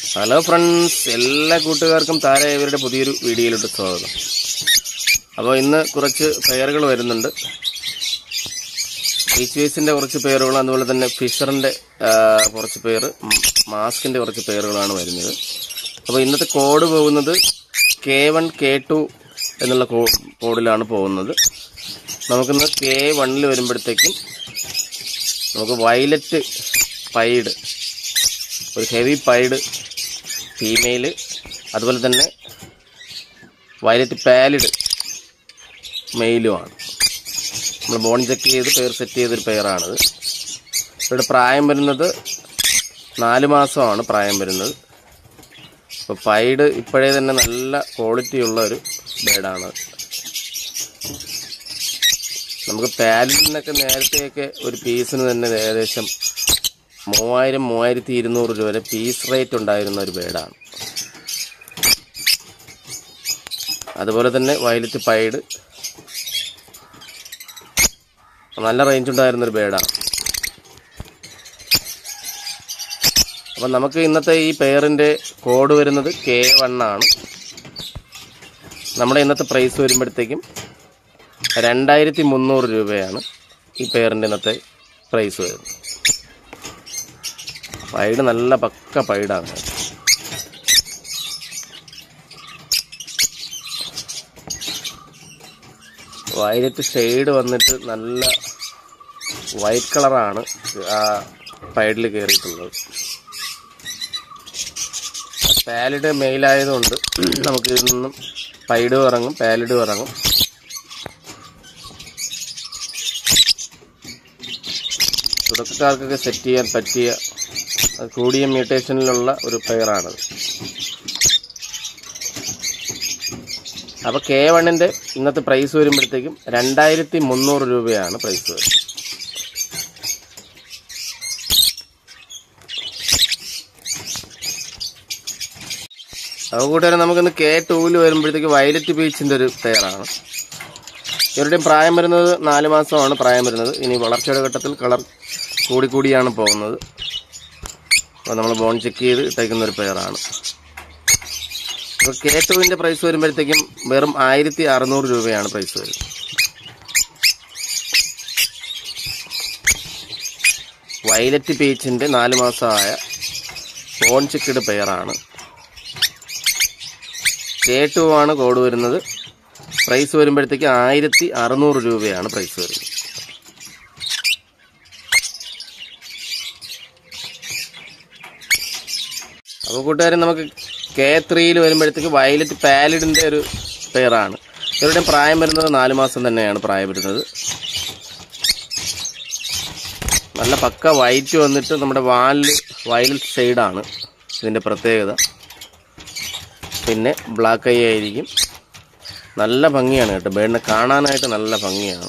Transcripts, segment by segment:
hello friends എല്ലാ കൂട്ടുകാർക്കും താര ഇവരുടെ പുതിയൊരു വീഡിയോയിലോട്ട് സ്വാഗതം അപ്പോൾ ഇന്ന് കുറച്ച് പെയറുകൾ വരുന്നുണ്ട് എച്ച് വേസിൻ്റെ കുറച്ച് പേരുകൾ അതുപോലെ തന്നെ ഫിഷറിൻ്റെ കുറച്ച് പേര് മാസ്കിൻ്റെ കുറച്ച് പേരുകളാണ് വരുന്നത് അപ്പോൾ ഇന്നത്തെ കോഡ് പോകുന്നത് കെ വൺ കെ ടു എന്നുള്ള കോ- കോഡിലാണ് പോകുന്നത് നമുക്കിന്ന് കെ വണ്ണിൽ വരുമ്പോഴത്തേക്കും നമുക്ക് വയലറ്റ് പൈഡ് ഒരു ഹെവി പൈഡ് ഫീമെയില് അതുപോലെ തന്നെ വയലറ്റ് പാലിഡ് മെയിലുമാണ് നമ്മൾ ബോൺ ചെക്ക് ചെയ്ത് പേർ സെറ്റ് ചെയ്തൊരു പെയറാണിത് ഇവിടെ പ്രായം വരുന്നത് നാല് മാസമാണ് പ്രായം വരുന്നത് അപ്പോൾ പൈഡ് ഇപ്പോഴേ തന്നെ നല്ല ക്വാളിറ്റി ഉള്ള ഒരു ബേഡാണ് നമുക്ക് പാലിനൊക്കെ നേരത്തെയൊക്കെ ഒരു പീസിന് തന്നെ ഏകദേശം മൂവായിരം മൂവായിരത്തി ഇരുന്നൂറ് രൂപ വരെ പീസ് റേറ്റ് ഉണ്ടായിരുന്ന ഒരു ബേഡാണ് അതുപോലെ തന്നെ വയലറ്റ് പൈഡ് നല്ല റേഞ്ച് ഉണ്ടായിരുന്ന ഒരു ബേഡാണ് അപ്പം നമുക്ക് ഇന്നത്തെ ഈ പെയറിൻ്റെ കോഡ് വരുന്നത് കെ വൺ ആണ് നമ്മുടെ ഇന്നത്തെ പ്രൈസ് വരുമ്പോഴത്തേക്കും രണ്ടായിരത്തി മുന്നൂറ് രൂപയാണ് ഈ പെയറിൻ്റെ ഇന്നത്തെ പ്രൈസ് വരുന്നത് പൈഡ് നല്ല പക്ക പൈഡാണ് വയലറ്റ് ഷെയ്ഡ് വന്നിട്ട് നല്ല വൈറ്റ് കളറാണ് ആ പൈഡിൽ കയറിയിട്ടുള്ളത് പാലിഡ് മെയിലായതുകൊണ്ട് നമുക്ക് ഇതിൽ നിന്നും പൈഡും ഇറങ്ങും പാലിഡും ഇറങ്ങും തുടക്കക്കാർക്കൊക്കെ സെറ്റ് ചെയ്യാൻ പറ്റിയ അത് കൂടിയ മ്യൂട്ടേഷനിലുള്ള ഒരു പെയറാണത് അപ്പോൾ കെ വണ്ണിൻ്റെ ഇന്നത്തെ പ്രൈസ് വരുമ്പോഴത്തേക്കും രണ്ടായിരത്തി മുന്നൂറ് രൂപയാണ് പ്രൈസ് വരുന്നത് അപ്പോൾ കൂട്ടുകാരെ നമുക്കിന്ന് കെ ടൂവിൽ വരുമ്പോഴത്തേക്ക് വയലറ്റ് ബീച്ചിൻ്റെ ഒരു പെയറാണ് ഇവരുടെയും പ്രായം വരുന്നത് നാല് മാസമാണ് പ്രായം വരുന്നത് ഇനി വളർച്ചയുടെ ഘട്ടത്തിൽ കളർ കൂടിക്കൂടിയാണ് പോകുന്നത് അപ്പോൾ നമ്മൾ ബോൺ ചെക്ക് ചെയ്ത് ഇട്ടേക്കുന്ന ഒരു പെയറാണ് അപ്പോൾ കെ ടുവിൻ്റെ പ്രൈസ് വരുമ്പോഴത്തേക്കും വെറും ആയിരത്തി അറുന്നൂറ് രൂപയാണ് പ്രൈസ് വരുന്നത് വയലറ്റ് പീച്ചിൻ്റെ നാല് മാസമായ ബോൺ ചെക്കിഡ് പെയറാണ് കെ ടു ആണ് കോഡ് വരുന്നത് പ്രൈസ് വരുമ്പോഴത്തേക്ക് ആയിരത്തി അറുന്നൂറ് രൂപയാണ് പ്രൈസ് വരുന്നത് അപ്പോൾ കൂട്ടുകാരൻ നമുക്ക് കെ ത്രീയിൽ വരുമ്പോഴത്തേക്ക് വയലറ്റ് പാലിഡിൻ്റെ ഒരു പെയറാണ് ഇവരുടെ പ്രായം വരുന്നത് നാല് മാസം തന്നെയാണ് പ്രായം വരുന്നത് നല്ല പക്ക വൈറ്റ് വന്നിട്ട് നമ്മുടെ വാലിൽ വയലറ്റ് ഷെയ്ഡാണ് ഇതിൻ്റെ പ്രത്യേകത പിന്നെ ബ്ലാക്ക് ഐ ആയിരിക്കും നല്ല ഭംഗിയാണ് കേട്ടോ ബേഡിനെ കാണാനായിട്ട് നല്ല ഭംഗിയാണ്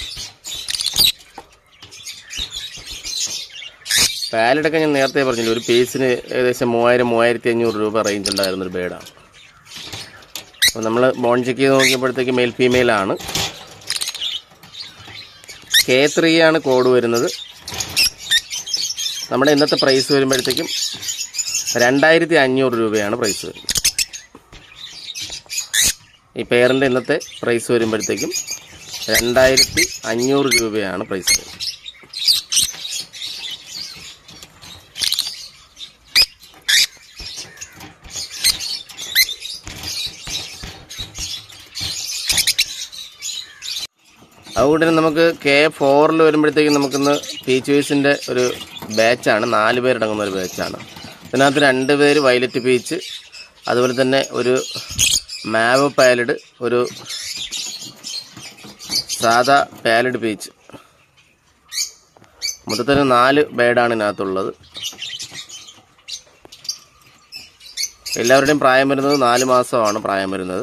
പാലറ്റൊക്കെ ഞാൻ നേരത്തെ പറഞ്ഞില്ല ഒരു പീസിന് ഏകദേശം മൂവായിരം മൂവായിരത്തി അഞ്ഞൂറ് രൂപ റേഞ്ച് ഉണ്ടായിരുന്ന ഒരു ബേഡാണ് അപ്പോൾ നമ്മൾ ബോൺ ചെക്ക് ചെയ്ത് നോക്കിയപ്പോഴത്തേക്ക് മെയിൽ ഫീമെയിലാണ് കെ ത്രീ ആണ് കോഡ് വരുന്നത് നമ്മുടെ ഇന്നത്തെ പ്രൈസ് വരുമ്പോഴത്തേക്കും രണ്ടായിരത്തി അഞ്ഞൂറ് രൂപയാണ് പ്രൈസ് വരുന്നത് ഈ പെയറിൻ്റെ ഇന്നത്തെ പ്രൈസ് വരുമ്പോഴത്തേക്കും രണ്ടായിരത്തി അഞ്ഞൂറ് രൂപയാണ് പ്രൈസ് വരുന്നത് അതുകൊണ്ട് തന്നെ നമുക്ക് കെ ഫോറിൽ വരുമ്പോഴത്തേക്കും നമുക്കിന്ന് പീച്ച് വേസിൻ്റെ ഒരു ബാച്ചാണ് നാല് പേരടങ്ങുന്ന ഒരു ബാച്ചാണ് ഇതിനകത്ത് രണ്ട് പേര് വയലറ്റ് പീച്ച് അതുപോലെ തന്നെ ഒരു മാവ് പാലഡ് ഒരു സാദാ പാലഡ് പീച്ച് മൊത്തത്തിൽ നാല് ബേഡാണ് ഇതിനകത്തുള്ളത് എല്ലാവരുടെയും പ്രായം വരുന്നത് നാല് മാസമാണ് പ്രായം വരുന്നത്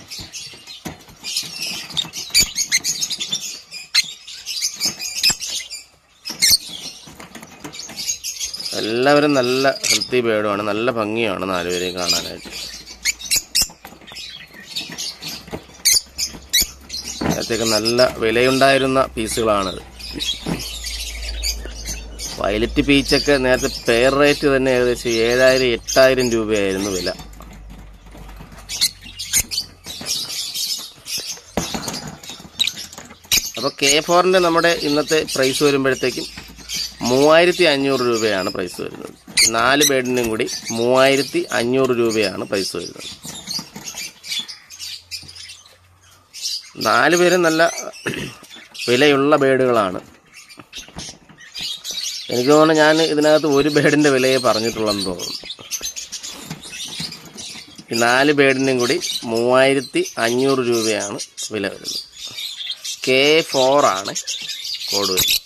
എല്ലാവരും നല്ല ഹെൽത്തി ബേഡുമാണ് നല്ല ഭംഗിയാണ് നാലുപേരെയും കാണാനായിട്ട് നേരത്തേക്ക് നല്ല വിലയുണ്ടായിരുന്ന പീസുകളാണത് വയലറ്റ് പീച്ചൊക്കെ നേരത്തെ പെയർ റേറ്റ് തന്നെ ഏകദേശം ഏഴായിരം എട്ടായിരം രൂപയായിരുന്നു വില അപ്പോൾ കെ ഫോറിൻ്റെ നമ്മുടെ ഇന്നത്തെ പ്രൈസ് വരുമ്പോഴത്തേക്കും മൂവായിരത്തി അഞ്ഞൂറ് രൂപയാണ് പ്രൈസ് വരുന്നത് നാല് ബെഡിനും കൂടി മൂവായിരത്തി അഞ്ഞൂറ് രൂപയാണ് പ്രൈസ് വരുന്നത് നാല് പേരും നല്ല വിലയുള്ള ബേഡുകളാണ് എനിക്ക് തോന്നുന്നു ഞാൻ ഇതിനകത്ത് ഒരു ബേഡിൻ്റെ വിലയെ പറഞ്ഞിട്ടുള്ളതെന്ന് തോന്നുന്നു ഈ നാല് ബേഡിനും കൂടി മൂവായിരത്തി അഞ്ഞൂറ് രൂപയാണ് വില വരുന്നത് കെ ഫോർ ആണ് കോഡ് വരുന്നത്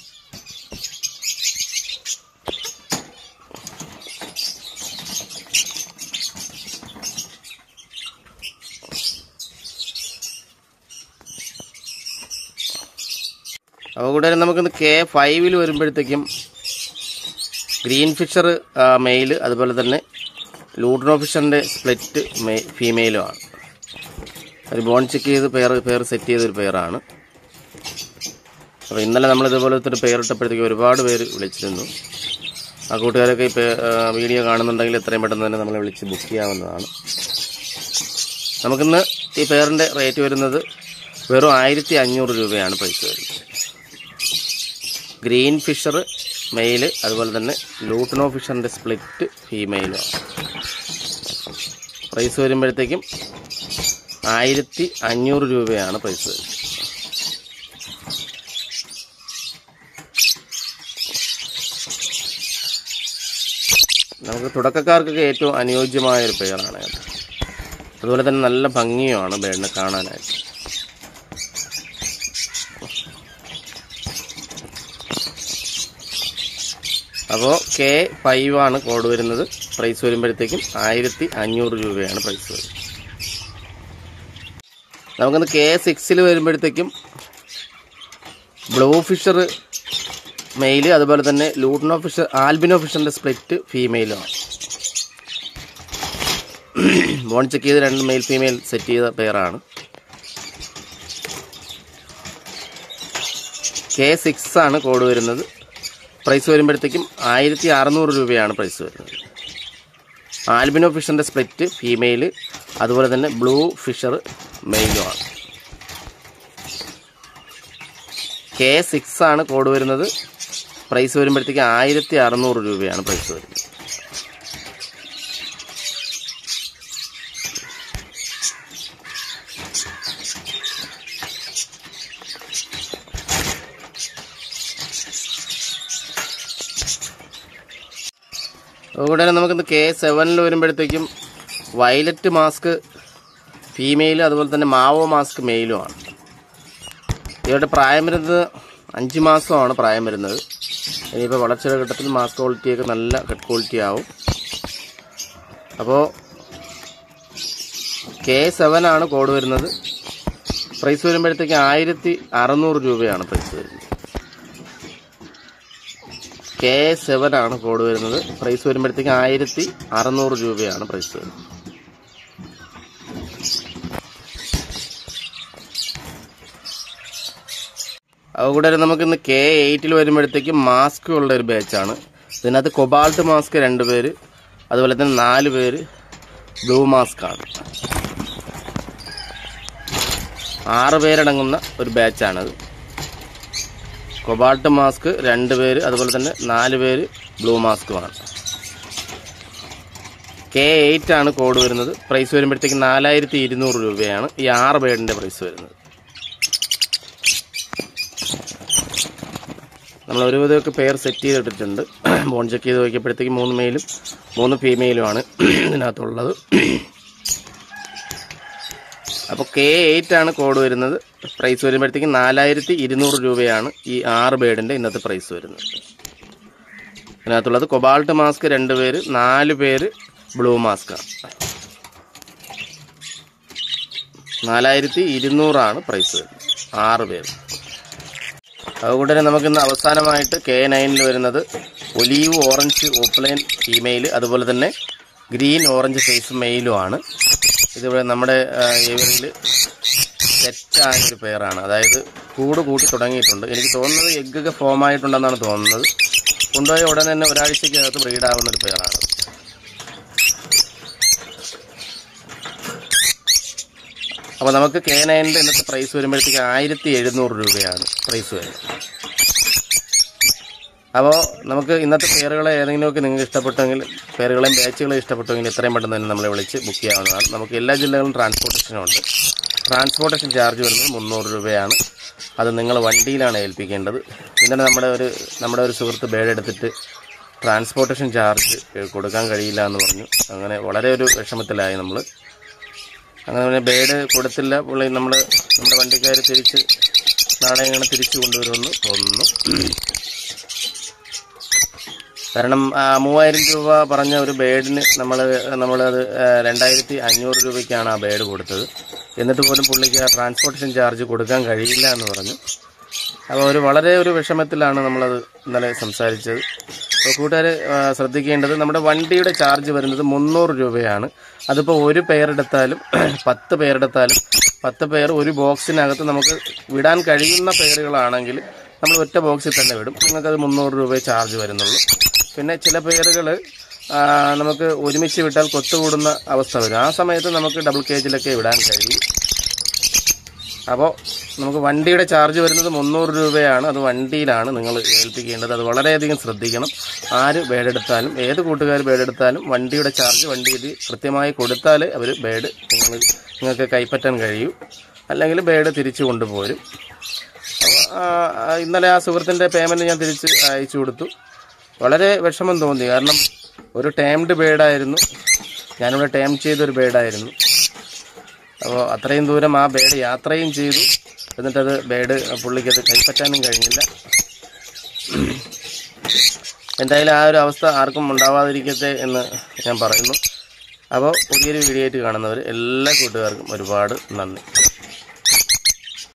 അപ്പോൾ കൂടെ നമുക്കിന്ന് കെ ഫൈവിൽ വരുമ്പോഴത്തേക്കും ഗ്രീൻ ഫിഷർ മെയിൽ അതുപോലെ തന്നെ ലൂട്രോ ഫിഷറിൻ്റെ സ്പ്ലിറ്റ് മെ ഫീമെയിലും ആണ് ഒരു ബോൺ ചെക്ക് ചെയ്ത് പെയർ പെയർ സെറ്റ് ചെയ്തൊരു പെയറാണ് അപ്പോൾ ഇന്നലെ നമ്മൾ ഇതുപോലത്തെ ഒരു പെയർ ഇട്ടപ്പോഴത്തേക്ക് ഒരുപാട് പേര് വിളിച്ചിരുന്നു ആ കൂട്ടുകാരൊക്കെ ഈ പേ- ആ, വീഡിയോ കാണുന്നുണ്ടെങ്കിൽ എത്രയും പെട്ടെന്ന് തന്നെ നമ്മളെ വിളിച്ച് ബുക്ക് ചെയ്യാവുന്നതാണ് നമുക്കിന്ന് ഈ പെയറിൻ്റെ റേറ്റ് വരുന്നത് വെറും ആയിരത്തി അഞ്ഞൂറ് രൂപയാണ് പൈസ വരുന്നത് ഗ്രീൻ ഫിഷർ മെയില് അതുപോലെ തന്നെ ലൂട്ടനോ ഫിഷറിൻ്റെ സ്പ്ലിറ്റ് ഫീമെയിലും പ്രൈസ് വരുമ്പോഴത്തേക്കും ആയിരത്തി അഞ്ഞൂറ് രൂപയാണ് പ്രൈസ് വരുന്നത് നമുക്ക് തുടക്കക്കാർക്കൊക്കെ ഏറ്റവും അനുയോജ്യമായ ഒരു പെയറാണ് കേട്ടോ അതുപോലെ തന്നെ നല്ല ഭംഗിയുമാണ് ബേഡിനെ കാണാനായിട്ട് അപ്പോൾ കെ ഫൈവ് ആണ് കോഡ് വരുന്നത് പ്രൈസ് വരുമ്പോഴത്തേക്കും ആയിരത്തി അഞ്ഞൂറ് രൂപയാണ് പ്രൈസ് വരുന്നത് നമുക്കൊന്ന് കെ സിക്സിൽ വരുമ്പോഴത്തേക്കും ബ്ലൂ ഫിഷർ മെയില് അതുപോലെ തന്നെ ലൂട്ടനോ ഫിഷർ ആൽബിനോ ഫിഷറിൻ്റെ സ്പ്ലിറ്റ് ഫീമെയിലുമാണ് ബോൺ ചെക്ക് ചെയ്ത് രണ്ട് മെയിൽ ഫീമെയിൽ സെറ്റ് ചെയ്ത പെയറാണ് കെ സിക്സ് ആണ് കോഡ് വരുന്നത് പ്രൈസ് വരുമ്പോഴത്തേക്കും ആയിരത്തി അറുന്നൂറ് രൂപയാണ് പ്രൈസ് വരുന്നത് ആൽബിനോ ഫിഷറിൻ്റെ സ്പ്ലിറ്റ് ഫീമെയിൽ അതുപോലെ തന്നെ ബ്ലൂ ഫിഷർ മെയിലുമാണ് കെ സിക്സ് ആണ് കോഡ് വരുന്നത് പ്രൈസ് വരുമ്പോഴത്തേക്ക് ആയിരത്തി അറുന്നൂറ് രൂപയാണ് പ്രൈസ് വരുന്നത് അതുകൂടെ തന്നെ നമുക്കിന്ന് കെ സെവനിൽ വരുമ്പോഴത്തേക്കും വയലറ്റ് മാസ്ക് ഫീമെയിൽ അതുപോലെ തന്നെ മാവോ മാസ്ക് മെയിലുമാണ് ഇവരുടെ പ്രായം വരുന്നത് അഞ്ച് മാസമാണ് പ്രായം വരുന്നത് ഇനിയിപ്പോൾ വളർച്ചയുടെ ഘട്ടത്തിൽ മാസ്ക് ക്വാളിറ്റിയൊക്കെ നല്ല കട്ട് ക്വാളിറ്റി ആവും അപ്പോൾ കെ സെവൻ ആണ് കോഡ് വരുന്നത് പ്രൈസ് വരുമ്പോഴത്തേക്ക് ആയിരത്തി അറുന്നൂറ് രൂപയാണ് പ്രൈസ് വരുന്നത് കെ സെവൻ ആണ് കോഡ് വരുന്നത് പ്രൈസ് വരുമ്പോഴത്തേക്ക് ആയിരത്തി അറുന്നൂറ് രൂപയാണ് പ്രൈസ് വരുന്നത് അതുകൂടെ നമുക്കിന്ന് കെ എയ്റ്റിൽ വരുമ്പോഴത്തേക്കും മാസ്ക് ഉള്ള ഒരു ബാച്ചാണ് ഇതിനകത്ത് കൊബാൾട്ട് മാസ്ക് രണ്ട് പേര് അതുപോലെ തന്നെ നാല് പേര് ബ്ലൂ മാസ്ക് ആണ് ആറ് പേരടങ്ങുന്ന ഒരു ബാച്ചാണത് കൊബാൾട്ട് മാസ്ക് രണ്ട് പേര് അതുപോലെ തന്നെ നാല് പേര് ബ്ലൂ മാസ്കുമാണ് കെ എയ്റ്റ് ആണ് കോഡ് വരുന്നത് പ്രൈസ് വരുമ്പോഴത്തേക്ക് നാലായിരത്തി ഇരുന്നൂറ് രൂപയാണ് ഈ ആറ് ബേഡിൻ്റെ പ്രൈസ് വരുന്നത് നമ്മൾ ഒരുവിധമൊക്കെ പെയർ സെറ്റ് ചെയ്തിട്ടിട്ടുണ്ട് ബോൺ ചെക്ക് ചെയ്ത് നോക്കിയപ്പോഴത്തേക്ക് മൂന്ന് മെയിലും മൂന്ന് ഫീമെയിലുമാണ് ഇതിനകത്തുള്ളത് അപ്പോൾ കെ എയ്റ്റ് ആണ് കോഡ് വരുന്നത് പ്രൈസ് വരുമ്പോഴത്തേക്ക് നാലായിരത്തി ഇരുന്നൂറ് രൂപയാണ് ഈ ആറ് ബേഡിൻ്റെ ഇന്നത്തെ പ്രൈസ് വരുന്നത് ഇതിനകത്തുള്ളത് കൊബാൾട്ട് മാസ്ക് രണ്ട് പേര് നാല് പേര് ബ്ലൂ മാസ്കാണ് നാലായിരത്തി ഇരുന്നൂറാണ് പ്രൈസ് വരുന്നത് ആറ് പേര് അതുകൂടെ നമുക്കിന്ന് അവസാനമായിട്ട് കെ നയനിൽ വരുന്നത് ഒലീവ് ഓറഞ്ച് ഓപ്ലൈൻ ഫീമെയിൽ അതുപോലെ തന്നെ ഗ്രീൻ ഓറഞ്ച് ഫേസ് മെയിലുമാണ് ഇതിവിടെ നമ്മുടെ ഏവറിൽ സെറ്റായ ഒരു പെയറാണ് അതായത് കൂട് കൂട്ടി തുടങ്ങിയിട്ടുണ്ട് എനിക്ക് തോന്നുന്നത് എഗ്ഗൊക്കെ ഫോം ആയിട്ടുണ്ടെന്നാണ് തോന്നുന്നത് കൊണ്ടുപോയ ഉടൻ തന്നെ ഒരാഴ്ചക്കകത്ത് ബ്രീഡാവുന്ന ഒരു പേരാണ് അപ്പോൾ നമുക്ക് കെ നയൻ്റെ ഇന്നത്തെ പ്രൈസ് വരുമ്പോഴത്തേക്ക് ആയിരത്തി എഴുന്നൂറ് രൂപയാണ് പ്രൈസ് വരുന്നത് അപ്പോൾ നമുക്ക് ഇന്നത്തെ പേരുകളെ ഏതെങ്കിലുമൊക്കെ നിങ്ങൾക്ക് ഇഷ്ടപ്പെട്ടെങ്കിൽ പേരുകളെയും ബാച്ചുകളെയും ഇഷ്ടപ്പെട്ടെങ്കിൽ എത്രയും പെട്ടെന്ന് തന്നെ നമ്മളെ വിളിച്ച് ബുക്ക് ചെയ്യാവുന്നതാണ് നമുക്ക് എല്ലാ ജില്ലകളിലും ട്രാൻസ്പോർട്ടേഷനും ഉണ്ട് ട്രാൻസ്പോർട്ടേഷൻ ചാർജ് വരുന്നത് മുന്നൂറ് രൂപയാണ് അത് നിങ്ങൾ വണ്ടിയിലാണ് ഏൽപ്പിക്കേണ്ടത് ഇന്നലെ നമ്മുടെ ഒരു നമ്മുടെ ഒരു സുഹൃത്ത് ബേഡ് എടുത്തിട്ട് ട്രാൻസ്പോർട്ടേഷൻ ചാർജ് കൊടുക്കാൻ കഴിയില്ല എന്ന് പറഞ്ഞു അങ്ങനെ വളരെ ഒരു വിഷമത്തിലായി നമ്മൾ അങ്ങനെ പിന്നെ ബേഡ് കൊടുത്തില്ല പുള്ളി നമ്മൾ നമ്മുടെ വണ്ടിക്കാർ തിരിച്ച് നാളെ എങ്ങനെ തിരിച്ചു കൊണ്ടുവരുമെന്ന് തോന്നുന്നു കാരണം ആ, മൂവായിരം രൂപ പറഞ്ഞ ഒരു ബേഡിന് നമ്മൾ നമ്മളത് ആ, രണ്ടായിരത്തി അഞ്ഞൂറ് രൂപയ്ക്കാണ് ആ ബേഡ് കൊടുത്തത് എന്നിട്ട് പോലും പുള്ളിക്ക് ആ ട്രാൻസ്പോർട്ടേഷൻ ചാർജ് കൊടുക്കാൻ കഴിയില്ല എന്ന് പറഞ്ഞു അപ്പോൾ ഒരു വളരെ ഒരു വിഷമത്തിലാണ് നമ്മളത് ഇന്നലെ സംസാരിച്ചത് അപ്പോൾ കൂട്ടുകാർ ശ്രദ്ധിക്കേണ്ടത് നമ്മുടെ വണ്ടിയുടെ ചാർജ് വരുന്നത് മുന്നൂറ് രൂപയാണ് അതിപ്പോൾ ഒരു പേരെടുത്താലും പത്ത് പേരെടുത്താലും പത്ത് പേർ ഒരു ബോക്സിനകത്ത് നമുക്ക് വിടാൻ കഴിയുന്ന പേരുകളാണെങ്കിൽ നമ്മൾ ഒറ്റ ബോക്സിൽ തന്നെ വിടും നിങ്ങൾക്കത് മുന്നൂറ് രൂപയെ ചാർജ് വരുന്നുള്ളൂ പിന്നെ ചില പേരുകൾ നമുക്ക് ഒരുമിച്ച് വിട്ടാൽ കൊത്തുകൂടുന്ന അവസ്ഥ വരും ആ സമയത്ത് നമുക്ക് ഡബിൾ കേജിലൊക്കെ വിടാൻ കഴിയും അപ്പോൾ നമുക്ക് വണ്ടിയുടെ ചാർജ് വരുന്നത് മുന്നൂറ് രൂപയാണ് അത് വണ്ടിയിലാണ് നിങ്ങൾ ഏൽപ്പിക്കേണ്ടത് അത് വളരെയധികം ശ്രദ്ധിക്കണം ആര് ബേഡെടുത്താലും ഏത് കൂട്ടുകാർ ബേഡെടുത്താലും വണ്ടിയുടെ ചാർജ് വണ്ടിയിൽ കൃത്യമായി കൊടുത്താൽ അവർ ബേഡ് നിങ്ങൾ നിങ്ങൾക്ക് കൈപ്പറ്റാൻ കഴിയൂ അല്ലെങ്കിൽ ബേഡ് തിരിച്ചു കൊണ്ടുപോരും അപ്പോൾ, ആ, ആ, ഇന്നലെ ആ സുഹൃത്തിൻ്റെ പേയ്മെൻറ്റ് ഞാൻ തിരിച്ച് അയച്ചു കൊടുത്തു വളരെ വിഷമം തോന്നി കാരണം ഒരു ടേംഡ് ബേഡായിരുന്നു ഞാനിവിടെ ടേം ചെയ്തൊരു ബേഡായിരുന്നു അപ്പോൾ അത്രയും ദൂരം ആ ബേഡ് യാത്രയും ചെയ്തു എന്നിട്ടത് ബേഡ് പുള്ളിക്കത് കൈപ്പറ്റാനും കഴിഞ്ഞില്ല എന്തായാലും ആ ഒരു അവസ്ഥ ആർക്കും ഉണ്ടാവാതിരിക്കട്ടെ എന്ന് ഞാൻ പറയുന്നു അപ്പോൾ പുതിയൊരു വീഡിയോ ആയിട്ട് കാണുന്നവർ എല്ലാ കൂട്ടുകാർക്കും ഒരുപാട് നന്ദി